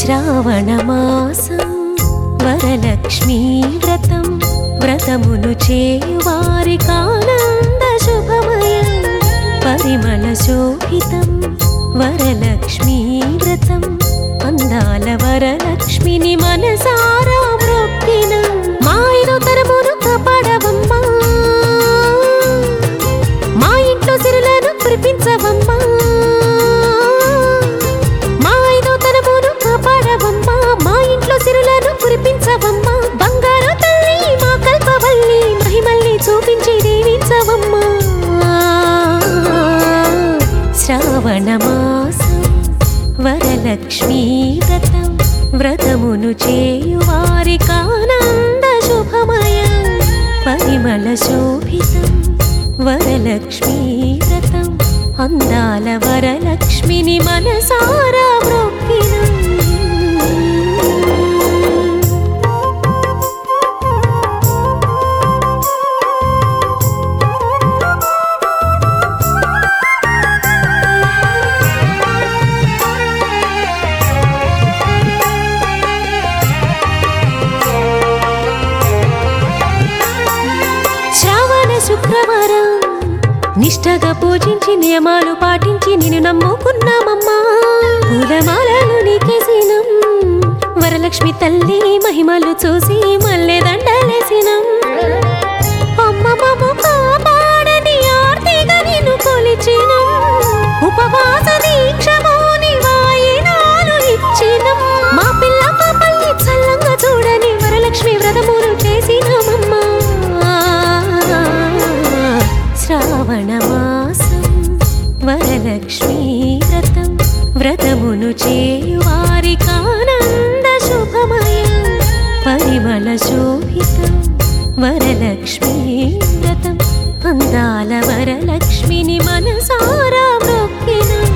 శ్రావణమాసం వరలక్ష్మీ వ్రతం వ్రతమును చేయువారి కానంద శుభమయం పరిమళ శోభితం వరలక్ష్మీ వ్రతం అందాల వరలక్ష్మిని మనసారా మ్రొక్కిన మాయను తరమును కాపాడవమ్మా మా ఇంట్లో సిరులను కురిపించవమ్మా మా ఐదో తరమును కాపాడవమ్మా మా ఇంట్లో సిరులను కురిపించవమ్మా బంగారు తల్లి మా కల్పవల్లి మహిమల్ని చూపించి దీవించవమ్మా శ్రావణ మాసం వరలక్ష్మీ వ్రతం వ్రతమును చేయువారి కానంద శుభమయం పరిమళ శోభితం వరలక్ష్మీ వ్రతం అందాల వరలక్ష్మిని మనసారా మ్రొక్కినం శ్రావణ శుక్రవారం నిష్టగా పూజించి నియమాలు పాటించి నిన్ను నమ్ముకున్నామమ్మా పూలమాలలు నీకేసినం వరలక్ష్మి తల్లి మహిమలు చూసి మల్లె దండలేసినం అమ్మ మమ్ము కాపాడని ఆర్తిగా నిన్ను కొలిచినం ఉపవాస దీక్షమోని వాయినాలు ఇచ్చినం మా పిల్ల పాపల్ని చల్లంగా చూడని వరలక్ష్మి వ్రతములు చేసినమమ్మా శ్రావణ మాసం వరలక్ష్మీ వ్రతం వ్రతమును చేయువారి కానంద శుభమయం పరిమళ శోభితం వరలక్ష్మీ వ్రతం అందాల వరలక్ష్మిని మనసారా మొక్కినం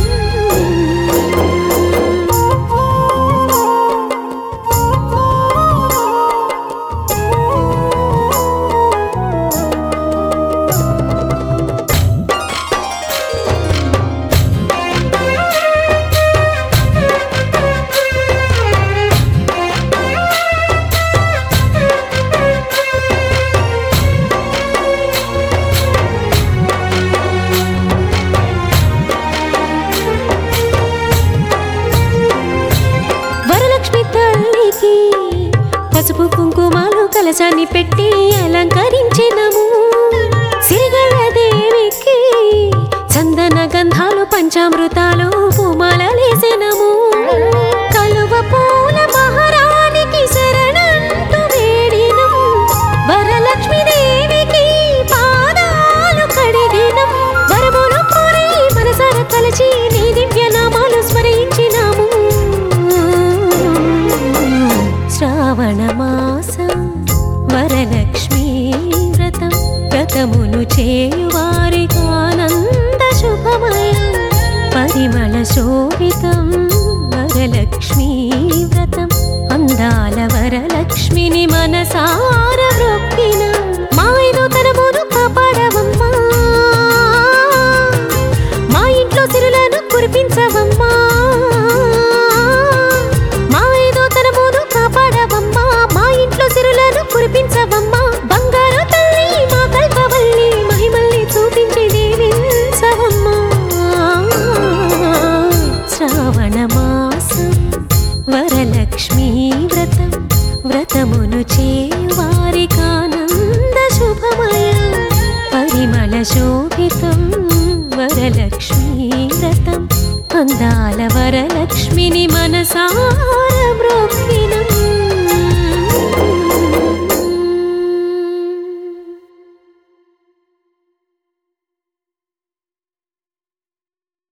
వరలక్ష్మి తల్లికి పసుపు కుంకుమాలు కలశాన్ని పెట్టి అలంకరించినము సిరిగల దేవికి చందన గంధాలు పంచామృతాలు పూమాలలేసినము కలువ పూల మహారాణికి శరణంటూ వేడినం వరలక్ష్మి దేవికి పాదాలు కడిగినం వరములు కోరి మనసార తలచి నీ దివ్య నామాలు స్మరించినాము శ్రావణ మాసం వరలక్ష్మీ వ్రతం వ్రతమును చేయువారికి ఆనంద శుభమయం పరిమళ శోభితం వరలక్ష్మీ వ్రతం అందాల వరలక్ష్మిని మనసార మ్రొక్కిన మాయను తనమును కాపాడవమ్మా మా ఇంట్లో సిరులను కురిపించవమ్మా మా ఐదో తరమును కాపాడవమ్మా మా ఇంట్లో సిరులను కురిపించవమ్మా బంగారు తల్లి మా కల్పవల్లి మహిమల్ని చూపించి దీవించవమ్మా శ్రావణ మాసం వరలక్ష్మీ వ్రతం వ్రతమును చేయువారి కానంద శుభమయం పరిమళ శోభితం వరలక్ష్మీ వ్రతం అందాల వరలక్ష్మిని మనసార మ్రొక్కి